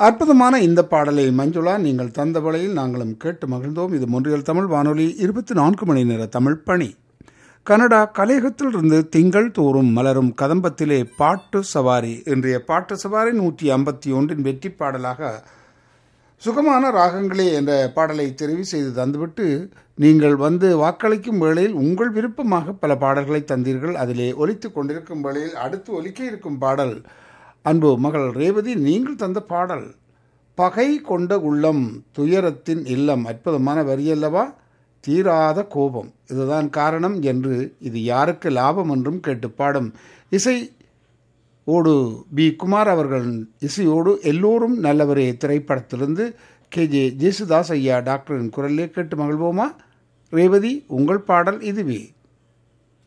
அற்புதமான இந்த பாடலை மஞ்சுளா நீங்கள் தந்த வேளையில் நாங்களும் கேட்டு மகிழ்ந்தோம் இது மொன்றியல் தமிழ் வானொலி இருபத்தி நான்கு மணி நேர தமிழ் பணி கனடா கலையகத்திலிருந்து திங்கள் தோறும் மலரும் கதம்பத்திலே பாட்டு சவாரி இன்றைய பாட்டு சவாரி நூற்றி ஐம்பத்தி ஒன்றின் வெற்றி பாடலாக சுகமான ராகங்களே என்ற பாடலை தெரிவு செய்து தந்துவிட்டு நீங்கள் வந்து வாக்களிக்கும் வேளையில் உங்கள் விருப்பமாக பல பாடல்களை தந்தீர்கள் அதிலே ஒலித்து கொண்டிருக்கும் வேளையில் அடுத்து ஒலிக்க இருக்கும் பாடல் அன்பு மகள் ரேவதி நீங்கள் தந்த பாடல் பகை கொண்ட உள்ளம் துயரத்தின் இல்லம் அற்புதமான வரியல்லவா தீராத கோபம் இதுதான் காரணம் என்று இது யாருக்கு லாபம் என்றும் கேட்டு பாடும் இசை ஓடு பி குமார் அவர்கள் இசையோடு எல்லோரும் நல்லவரே திரைப்படத்திலிருந்து கே ஜே ஜேசுதாஸ் ஐயா டாக்டரின் குரலிலே கேட்டு மகிழ்வோமா ரேவதி உங்கள் பாடல் இதுவே